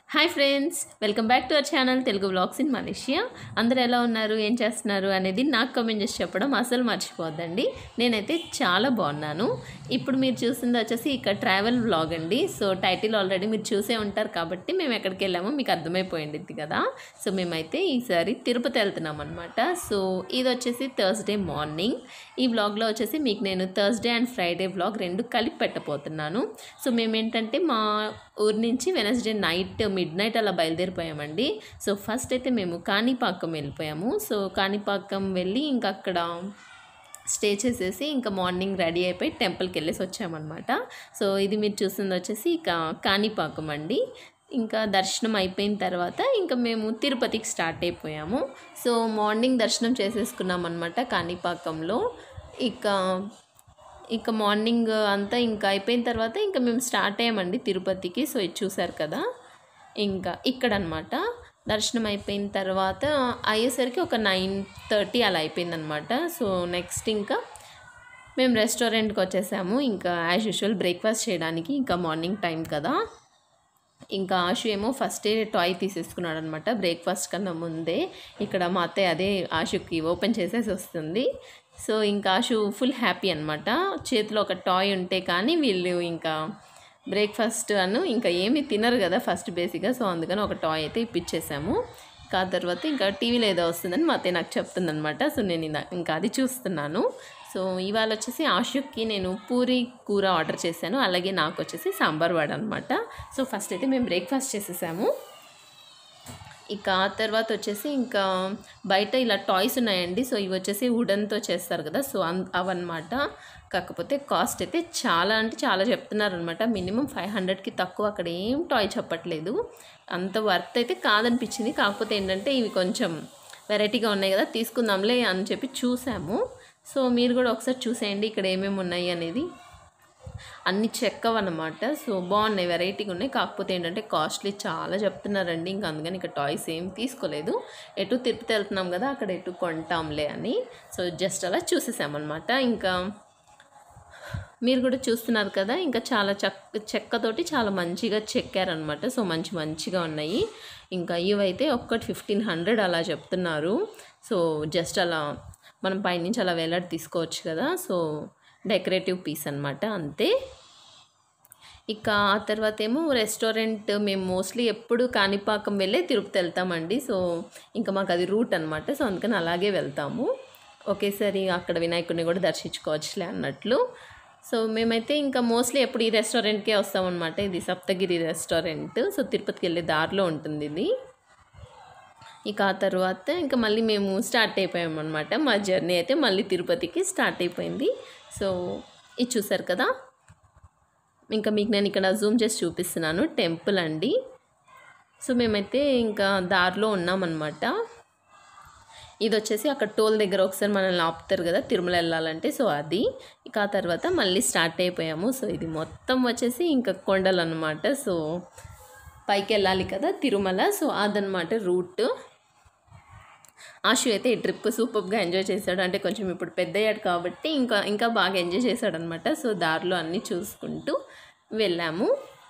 hi friends welcome back to our channel Telugu blogs in Malaysia అందరూ ఎలా ఉన్నారు ఏం చేస్తున్నారు అనేది నాకు కమెంట్ చేసి చెప్పడం అసలు మర్చిపోద్దండి నేనైతే చాలా బాగున్నాను ఇప్పుడు మీరు చూసింది వచ్చేసి ఇక్కడ ట్రావెల్ బ్లాగ్ అండి సో టైటిల్ ఆల్రెడీ మీరు చూసే ఉంటారు కాబట్టి మేము ఎక్కడికి వెళ్ళామో మీకు అర్థమైపోయింది కదా సో మేమైతే ఈసారి తిరుపతి వెళ్తున్నాం అనమాట సో ఇది వచ్చేసి థర్స్డే మార్నింగ్ ఈ వ్లాగ్లో వచ్చేసి మీకు నేను థర్స్డే అండ్ ఫ్రైడే వ్లాగ్ రెండు కలిపి పెట్టబోతున్నాను సో మేము ఏంటంటే మా ఊరి నుంచి వెనస్డే నైట్ మిడ్ నైట్ అలా బయలుదేరిపోయామండి సో ఫస్ట్ అయితే మేము కాణిపాకం వెళ్ళిపోయాము సో కాణిపాకం వెళ్ళి ఇంకా అక్కడ స్టే చేసేసి ఇంకా మార్నింగ్ రెడీ అయిపోయి టెంపుల్కి వెళ్ళేసి వచ్చామన్నమాట సో ఇది మీరు చూస్తుంది వచ్చేసి ఇక కాణిపాకం అండి ఇంకా దర్శనం అయిపోయిన తర్వాత ఇంకా మేము తిరుపతికి స్టార్ట్ అయిపోయాము సో మార్నింగ్ దర్శనం చేసేసుకున్నాం అనమాట కాణిపాకంలో ఇక ఇక మార్నింగ్ అంతా ఇంకా అయిపోయిన తర్వాత ఇంకా మేము స్టార్ట్ అయ్యామండి తిరుపతికి సో ఇది చూసారు కదా ఇంకా ఇక్కడ అనమాట దర్శనం అయిపోయిన తర్వాత అయ్యేసరికి ఒక నైన్ థర్టీ అలా అయిపోయిందనమాట సో నెక్స్ట్ ఇంకా మేము రెస్టారెంట్కి వచ్చేసాము ఇంకా యాజ్ యూజువల్ బ్రేక్ఫాస్ట్ చేయడానికి ఇంకా మార్నింగ్ టైం కదా ఇంకా ఆశు ఏమో ఫస్టే టాయ్ తీసేసుకున్నాడు అనమాట బ్రేక్ఫాస్ట్ కన్నా ముందే ఇక్కడ మా అత్తయ్య అదే ఆశుకి ఓపెన్ చేసేసి వస్తుంది సో ఇంకా ఆశు ఫుల్ హ్యాపీ అనమాట చేతిలో ఒక టాయ్ ఉంటే కానీ వీళ్ళు ఇంకా బ్రేక్ఫాస్ట్ అను ఇంకా ఏమీ తినరు కదా ఫస్ట్ బేసిక్గా సో అందుకని ఒక టాయ్ అయితే ఇప్పించేసాము ఇంకా ఆ తర్వాత ఇంకా టీవీలో ఏదో వస్తుందని మా అత్తయ్య నాకు చెప్తుందనమాట సో నేను ఇందా- ఇంకా అది చూస్తున్నాను సో ఇవాళ వచ్చేసి ఆశుక్కి నేను పూరి కూర ఆర్డర్ చేశాను అలాగే నాకు వచ్చేసి సాంబార్ వాడ అనమాట సో ఫస్ట్ అయితే మేము బ్రేక్ఫాస్ట్ చేసేసాము ఇక ఆ తర్వాత వచ్చేసి ఇంకా బయట ఇలా టాయ్స్ ఉన్నాయండి సో ఇవి వచ్చేసి వుడన్తో చేస్తారు కదా సో అన్ అవన్నమాట కాకపోతే కాస్ట్ అయితే చాలా అంటే చాలా చెప్తున్నారు అనమాట మినిమం ఫైవ్ హండ్రెడ్కి తక్కువ అక్కడ ఏం టాయ్ చెప్పట్లేదు అంత వర్త్ అయితే కాదనిపించింది కాకపోతే ఏంటంటే ఇవి కొంచెం వెరైటీగా ఉన్నాయి కదా తీసుకుందాంలే అని చెప్పి చూసాము సో మీరు కూడా ఒకసారి చూసేయండి ఇక్కడ ఏమేమి ఉన్నాయి అనేది అన్ని చెక్కవన్నమాట సో బాగున్నాయి వెరైటీగా ఉన్నాయి కాకపోతే ఏంటంటే కాస్ట్లీ చాలా చెప్తున్నారండి ఇంకా అందుకని ఇక్కడ టాయ్స్ ఏం తీసుకోలేదు ఎటు తిరుపతి వెళ్తున్నాం కదా అక్కడ ఎటు కొంటాంలే అని సో జస్ట్ అలా చూసేసామన్నమాట ఇంకా మీరు కూడా చూస్తున్నారు కదా ఇంకా చాలా చెక్క చెక్కతోటి చాలా మంచిగా చెక్కారనమాట సో మంచి మంచిగా ఉన్నాయి ఇంకా ఇవైతే ఒక్కటి ఫిఫ్టీన్ హండ్రెడ్ అలా చెప్తున్నారు సో జస్ట్ అలా మనం పైనుంచి అలా వేలాడి తీసుకోవచ్చు కదా సో డెకరేటివ్ పీస్ అనమాట అంతే ఇక ఆ తర్వాత ఏమో రెస్టారెంట్ మేము మోస్ట్లీ ఎప్పుడు కాణిపాకం వెళ్ళే తిరుపతి వెళ్తామండి సో ఇంకా మాకు అది రూట్ అనమాట సో అందుకని అలాగే వెళ్తాము ఒకేసారి అక్కడ వినాయకుడిని కూడా దర్శించుకోవచ్చులే అన్నట్లు సో మేమైతే ఇంకా మోస్ట్లీ ఎప్పుడు ఈ రెస్టారెంట్కే వస్తామన్నమాట ఇది సప్తగిరి రెస్టారెంట్ సో తిరుపతికి వెళ్ళే దారిలో ఉంటుంది ఇది ఇక ఆ తర్వాత ఇంకా మళ్ళీ మేము స్టార్ట్ అయిపోయాం అనమాట మా జర్నీ అయితే మళ్ళీ తిరుపతికి స్టార్ట్ అయిపోయింది సో ఇది చూసారు కదా ఇంకా మీకు నేను ఇక్కడ జూమ్ చేసి చూపిస్తున్నాను టెంపుల్ అండి సో మేమైతే ఇంకా దారిలో ఉన్నామన్నమాట ఇది వచ్చేసి అక్కడ టోల్ దగ్గర ఒకసారి మనల్ని ఆపుతారు కదా తిరుమల వెళ్ళాలంటే సో అది ఇక ఆ తర్వాత మళ్ళీ స్టార్ట్ అయిపోయాము సో ఇది మొత్తం వచ్చేసి ఇంకా కొండలు అనమాట సో పైకి వెళ్ళాలి కదా తిరుమల సో అదనమాట రూట్ ఆశు అయితే ఈ ట్రిప్ సూపర్గా ఎంజాయ్ చేశాడు అంటే కొంచెం ఇప్పుడు పెద్దయ్యాడు కాబట్టి ఇంకా ఇంకా బాగా ఎంజాయ్ చేశాడు అనమాట సో దారిలో అన్నీ చూసుకుంటూ వెళ్ళాము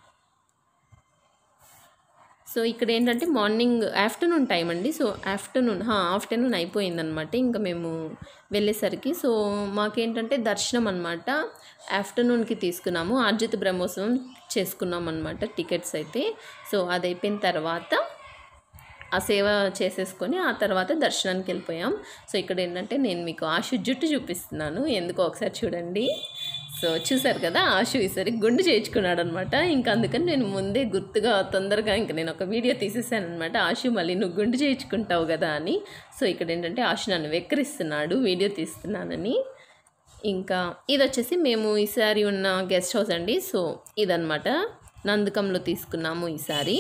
సో ఇక్కడ ఏంటంటే మార్నింగ్ ఆఫ్టర్నూన్ టైం అండి సో ఆఫ్టర్నూన్ ఆఫ్టర్నూన్ అయిపోయిందనమాట ఇంకా మేము వెళ్ళేసరికి సో మాకేంటంటే దర్శనం అనమాట ఆఫ్టర్నూన్కి తీసుకున్నాము ఆర్జిత బ్రహ్మోత్సవం చేసుకున్నాం అనమాట టికెట్స్ అయితే సో అది అయిపోయిన తర్వాత ఆ సేవ చేసేసుకొని ఆ తర్వాత దర్శనానికి వెళ్ళిపోయాం సో ఇక్కడ ఏంటంటే నేను మీకు ఆశు జుట్టు చూపిస్తున్నాను ఎందుకో ఒకసారి చూడండి సో చూసారు కదా ఆశు ఈసారి గుండు చేయించుకున్నాడు అనమాట ఇంకా అందుకని నేను ముందే గుర్తుగా తొందరగా ఇంకా నేను ఒక వీడియో తీసేసాను అనమాట ఆశు మళ్ళీ నువ్వు గుండు చేయించుకుంటావు కదా అని సో ఇక్కడ ఏంటంటే ఆశు నన్ను వెక్కిరిస్తున్నాడు వీడియో తీస్తున్నానని ఇంకా ఇది వచ్చేసి మేము ఈసారి ఉన్న గెస్ట్ హౌస్ అండి సో ఇదనమాట నందుకంలో తీసుకున్నాము ఈసారి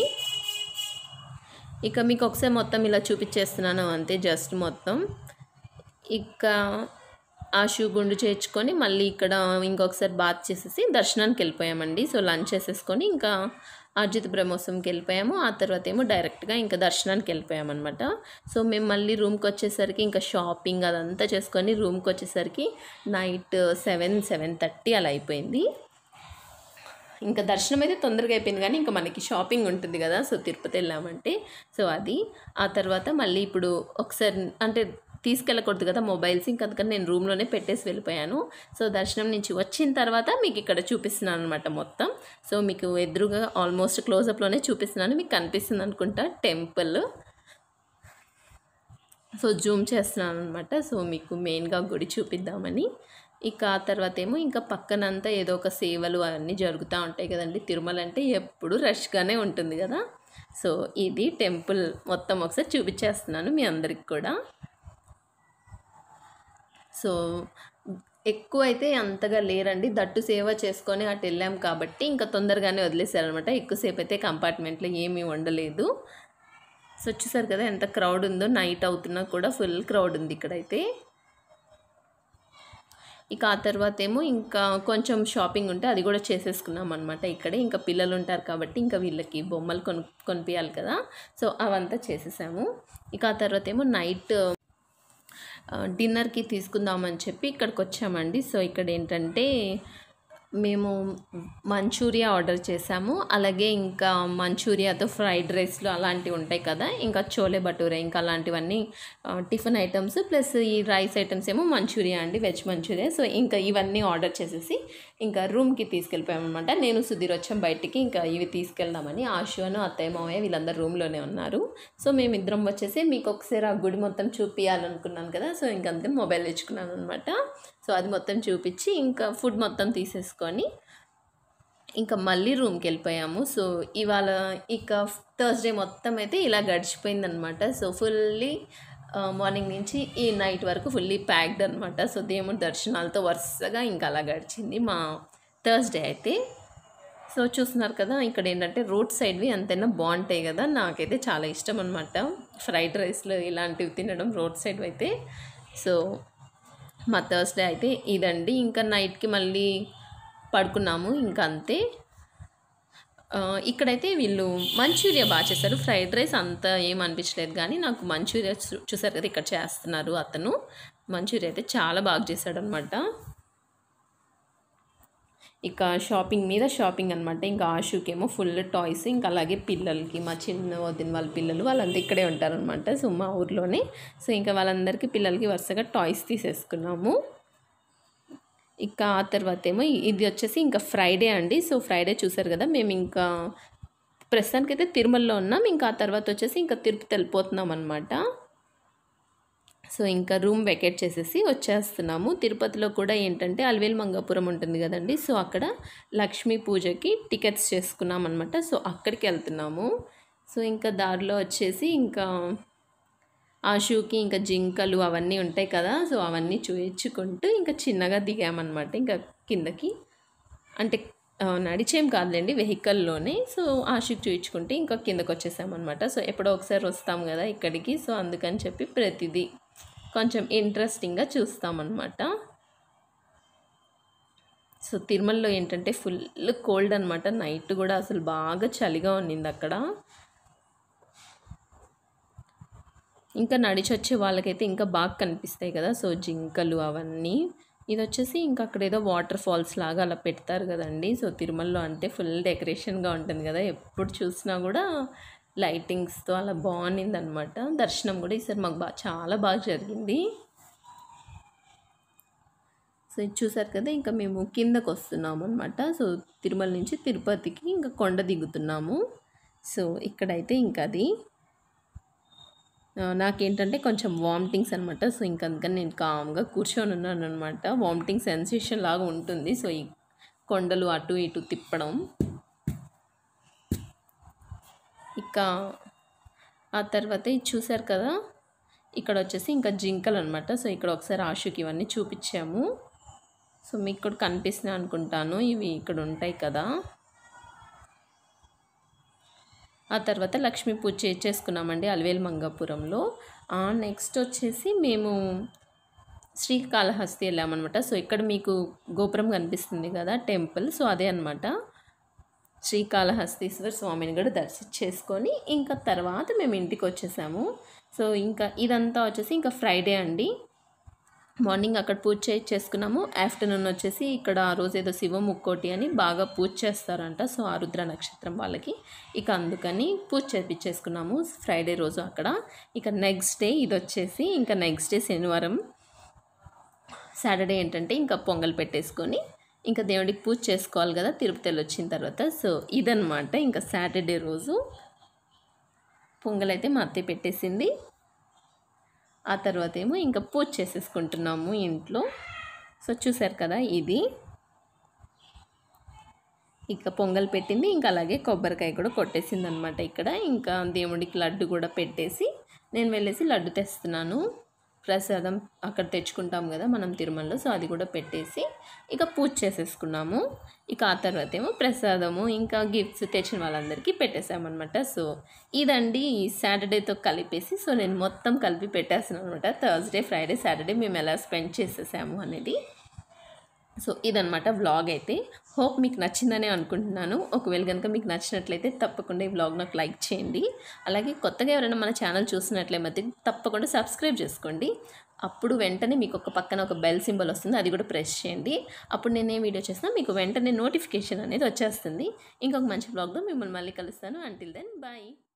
ఇక మీకు ఒకసారి మొత్తం ఇలా చూపించేస్తున్నాను అంతే జస్ట్ మొత్తం ఇక ఆ షూ గుండు చేర్చుకొని మళ్ళీ ఇక్కడ ఇంకొకసారి బాత్ చేసేసి దర్శనానికి వెళ్ళిపోయామండి సో లంచ్ చేసేసుకొని ఇంకా అర్జిత్ బ్రహ్మోత్సవంకి వెళ్ళిపోయాము ఆ తర్వాత ఏమో డైరెక్ట్గా ఇంకా దర్శనానికి వెళ్ళిపోయామన్నమాట సో మేము మళ్ళీ రూమ్కి వచ్చేసరికి ఇంకా షాపింగ్ అదంతా చేసుకొని రూమ్కి వచ్చేసరికి నైట్ సెవెన్ సెవెన్ థర్టీ అలా అయిపోయింది ఇంకా దర్శనం అయితే తొందరగా అయిపోయింది కానీ ఇంకా మనకి షాపింగ్ ఉంటుంది కదా సో తిరుపతి వెళ్ళామంటే సో అది ఆ తర్వాత మళ్ళీ ఇప్పుడు ఒకసారి అంటే తీసుకెళ్ళకూడదు కదా మొబైల్స్ ఇంకా అందుకని నేను రూమ్లోనే పెట్టేసి వెళ్ళిపోయాను సో దర్శనం నుంచి వచ్చిన తర్వాత మీకు ఇక్కడ చూపిస్తున్నాను అనమాట మొత్తం సో మీకు ఎదురుగా ఆల్మోస్ట్ క్లోజప్లోనే చూపిస్తున్నాను మీకు కనిపిస్తుంది అనుకుంటా టెంపుల్ సో జూమ్ చేస్తున్నాను అనమాట సో మీకు మెయిన్గా గుడి చూపిద్దామని ఇక ఆ తర్వాత ఏమో ఇంకా పక్కనంతా ఏదో ఒక సేవలు అవన్నీ జరుగుతూ ఉంటాయి కదండి తిరుమల అంటే ఎప్పుడు రష్గానే ఉంటుంది కదా సో ఇది టెంపుల్ మొత్తం ఒకసారి చూపించేస్తున్నాను మీ అందరికి కూడా సో ఎక్కువ అయితే అంతగా లేరండి దట్టు సేవ చేసుకొని అటు వెళ్ళాం కాబట్టి ఇంకా తొందరగానే వదిలేశారనమాట ఎక్కువసేపు అయితే కంపార్ట్మెంట్లో ఏమీ ఉండలేదు సో చూసారు కదా ఎంత క్రౌడ్ ఉందో నైట్ అవుతున్నా కూడా ఫుల్ క్రౌడ్ ఉంది ఇక్కడైతే ఇక ఆ తర్వాత ఏమో ఇంకా కొంచెం షాపింగ్ ఉంటే అది కూడా చేసేసుకున్నాం అనమాట ఇక్కడే ఇంకా పిల్లలు ఉంటారు కాబట్టి ఇంకా వీళ్ళకి బొమ్మలు కొను కొనిపించాలి కదా సో అవంతా చేసేసాము ఇక ఆ తర్వాత ఏమో నైట్ డిన్నర్కి తీసుకుందామని చెప్పి ఇక్కడికి వచ్చామండి సో ఇక్కడ ఏంటంటే మేము మంచూరియా ఆర్డర్ చేసాము అలాగే ఇంకా మంచూరియాతో ఫ్రైడ్ రైస్లు అలాంటివి ఉంటాయి కదా ఇంకా చోలే భటూరే ఇంకా అలాంటివన్నీ ఆ, టిఫిన్ ఐటమ్స్ ప్లస్ ఈ రైస్ ఐటమ్స్ ఏమో మంచూరియా అండి వెజ్ మంచూరియా సో ఇంకా ఇవన్నీ ఆర్డర్ చేసేసి ఇంకా రూమ్కి తీసుకెళ్ళిపోయామన్నమాట నేను సుధీర్ వచ్చాం బయటికి ఇంకా ఇవి తీసుకెళ్దామని ఆశోను అత్తయ్య మావయ్య వీళ్ళందరూ రూమ్లోనే ఉన్నారు సో మేమిద్దరం వచ్చేసి మీకు ఒకసారి ఆ గుడి మొత్తం చూపించాలనుకున్నాను కదా సో ఇంకంతే మొబైల్ తెచ్చుకున్నాను అనమాట సో అది మొత్తం చూపించి ఇంకా ఫుడ్ మొత్తం తీసేసుకొని ఇంకా మళ్ళీ రూమ్కి వెళ్ళిపోయాము సో ఇవాళ ఇక థర్స్డే మొత్తం అయితే ఇలా గడిచిపోయిందనమాట సో ఫుల్లీ మార్నింగ్ నుంచి ఈ నైట్ వరకు ఫుల్లీ ప్యాక్డ్ అనమాట సో దేవుడి దర్శనాలతో వరుసగా ఇంకా అలా గడిచింది మా థర్స్డే అయితే సో చూస్తున్నారు కదా ఇక్కడ ఏంటంటే రోడ్ సైడ్వి ఎంతైనా బాగుంటాయి కదా నాకైతే చాలా ఇష్టం అనమాట ఫ్రైడ్ రైస్లు ఇలాంటివి తినడం రోడ్ సైడ్ అయితే సో మా థర్స్డే అయితే ఇదండి ఇంకా నైట్కి మళ్ళీ పడుకున్నాము ఇంకా అంతే ఆ, ఇక్కడైతే వీళ్ళు మంచూరియా బాగా చేస్తారు ఫ్రైడ్ రైస్ అంత ఏం అనిపించలేదు కానీ నాకు మంచూరియా చూ- చూసారు కదా ఇక్కడ చేస్తున్నారు అతను మంచూరియా అయితే చాలా బాగా చేశాడు అనమాట ఇక షాపింగ్ మీద షాపింగ్ అనమాట ఇంకా ఆశుకేమో ఫుల్ టాయ్స్ ఇంకా అలాగే పిల్లలకి మా చిన్న వదిన వాళ్ళ పిల్లలు వాళ్ళంతా ఇక్కడే ఉంటారనమాట సో మా ఊర్లోనే సో ఇంకా వాళ్ళందరికీ పిల్లలకి వరుసగా టాయ్స్ తీసేసుకున్నాము ఇక ఆ తర్వాత ఏమో ఇది వచ్చేసి ఇంకా ఫ్రైడే అండి సో ఫ్రైడే చూసారు కదా మేము ఇంకా ప్రస్తుతానికైతే తిరుమలలో ఉన్నాం ఇంకా ఆ తర్వాత వచ్చేసి ఇంకా తిరుపతి వెళ్ళిపోతున్నాం అనమాట సో ఇంకా రూమ్ వెకేట్ చేసేసి వచ్చేస్తున్నాము తిరుపతిలో కూడా ఏంటంటే అల్వేల్ మంగాపురం ఉంటుంది కదండి సో అక్కడ లక్ష్మీ పూజకి టికెట్స్ చేసుకున్నాం అనమాట సో అక్కడికి వెళ్తున్నాము సో ఇంకా దారిలో వచ్చేసి ఇంకా ఆశుకి ఇంకా జింకలు అవన్నీ ఉంటాయి కదా సో అవన్నీ చూయించుకుంటూ ఇంకా చిన్నగా దిగామన్నమాట ఇంకా కిందకి అంటే ఆ, నడిచేం కాదులేండి వెహికల్లోనే సో ఆశకి చూయించుకుంటే ఇంకా కిందకు వచ్చేసామన్నమాట సో ఎప్పుడో ఒకసారి వస్తాం కదా ఇక్కడికి సో అందుకని చెప్పి ప్రతిదీ కొంచెం ఇంట్రెస్టింగ్గా చూస్తామన్నమాట సో తిరుమలలో ఏంటంటే ఫుల్ కోల్డ్ అనమాట నైట్ కూడా అసలు బాగా చలిగా ఉన్నింది అక్కడ ఇంకా నడిచి వచ్చే వాళ్ళకైతే ఇంకా బాగా కనిపిస్తాయి కదా సో జింకలు అవన్నీ ఇది వచ్చేసి ఇంకా అక్కడ ఏదో వాటర్ ఫాల్స్ లాగా అలా పెడతారు కదండి సో తిరుమలలో అంటే ఫుల్ డెకరేషన్గా ఉంటుంది కదా ఎప్పుడు చూసినా కూడా లైటింగ్స్తో అలా బాగుంది అనమాట దర్శనం కూడా ఈసారి మాకు బాగా చాలా బాగా జరిగింది సో ఇది చూసారు కదా ఇంకా మేము కిందకు వస్తున్నాము అనమాట సో తిరుమల నుంచి తిరుపతికి ఇంకా కొండ దిగుతున్నాము సో ఇక్కడైతే ఇంకా అది ఆ, నాకేంటంటే కొంచెం వామిటింగ్స్ అనమాట సో ఇంక అందుకని నేను కామ్గా కూర్చొని ఉన్నాను అనమాట వామిటింగ్ సెన్సేషన్ లాగా ఉంటుంది సో ఈ కొండలు అటు ఇటు తిప్పడం ఇక ఆ తర్వాత ఇది చూసారు కదా ఇక్కడ వచ్చేసి ఇంకా జింకలు అనమాట సో ఇక్కడ ఒకసారి ఆశుకి ఇవన్నీ చూపించాము సో మీకు కూడా కనిపిస్తున్నాయి అనుకుంటాను ఇవి ఇక్కడ ఉంటాయి కదా ఆ తర్వాత లక్ష్మీ పూజ చే- చేసుకున్నామండి అలవేలు మంగాపురంలో నెక్స్ట్ వచ్చేసి మేము శ్రీకాళహస్తి వెళ్ళామన్నమాట సో ఇక్కడ మీకు గోపురం కనిపిస్తుంది కదా టెంపుల్ సో అదే అనమాట శ్రీకాళహస్తీశ్వర స్వామిని కూడా దర్శించేసుకొని ఇంకా తర్వాత మేము ఇంటికి వచ్చేసాము సో ఇంకా ఇదంతా వచ్చేసి ఇంకా ఫ్రైడే అండి మార్నింగ్ అక్కడ పూజ చే- చేసుకున్నాము ఆఫ్టర్నూన్ వచ్చేసి ఇక్కడ ఆ రోజు ఏదో శివ ముక్కోటి అని బాగా పూజ చేస్తారంట సో ఆరుద్ర నక్షత్రం వాళ్ళకి ఇక అందుకని పూజ చేపించేసుకున్నాము ఫ్రైడే రోజు అక్కడ ఇక నెక్స్ట్ డే ఇది వచ్చేసి ఇంకా నెక్స్ట్ డే శనివారం సాటర్డే ఏంటంటే ఇంకా పొంగల్ పెట్టేసుకొని ఇంకా దేవుడికి పూజ చేసుకోవాలి కదా తిరుపతిలో వచ్చిన తర్వాత సో ఇదనమాట ఇంకా సాటర్డే రోజు పొంగల్ అయితే మా అత్తయ్య పెట్టేసింది ఆ తర్వాత ఏమో ఇంకా పూజ చేసేసుకుంటున్నాము ఇంట్లో సో చూసారు కదా ఇది ఇక పొంగల్ పెట్టింది ఇంకా అలాగే కొబ్బరికాయ కూడా కొట్టేసింది అనమాట ఇక్కడ ఇంకా దేవుడికి లడ్డు కూడా పెట్టేసి నేను వెళ్ళేసి లడ్డు తెస్తున్నాను ప్రసాదం అక్కడ తెచ్చుకుంటాం కదా మనం తిరుమలలో సో అది కూడా పెట్టేసి ఇక పూజ చేసేసుకున్నాము ఇక ఆ తర్వాత ఏమో ప్రసాదము ఇంకా గిఫ్ట్స్ తెచ్చిన వాళ్ళందరికీ పెట్టేసామన్నమాట సో ఇదండి ఈ సాటర్డేతో కలిపేసి సో నేను మొత్తం కలిపి పెట్టేస్తాను అనమాట థర్స్డే ఫ్రైడే సాటర్డే మేము ఎలా స్పెండ్ చేసేసాము అనేది సో ఇదనమాట వ్లాగ్ అయితే హోప్ మీకు నచ్చిందని అనుకుంటున్నాను ఒకవేళ కనుక మీకు నచ్చినట్లయితే తప్పకుండా ఈ వ్లాగ్ నాకు లైక్ చేయండి అలాగే కొత్తగా ఎవరైనా మన ఛానల్ చూసినట్లయితే తప్పకుండా సబ్స్క్రైబ్ చేసుకోండి అప్పుడు వెంటనే మీకు ఒక పక్కన ఒక బెల్ సింబల్ వస్తుంది అది కూడా ప్రెస్ చేయండి అప్పుడు నేను ఏ వీడియో చేసినా మీకు వెంటనే నోటిఫికేషన్ అనేది వచ్చేస్తుంది ఇంకొక మంచి బ్లాగ్లో మిమ్మల్ని మళ్ళీ కలుస్తాను అంటిల్ దెన్ బాయ్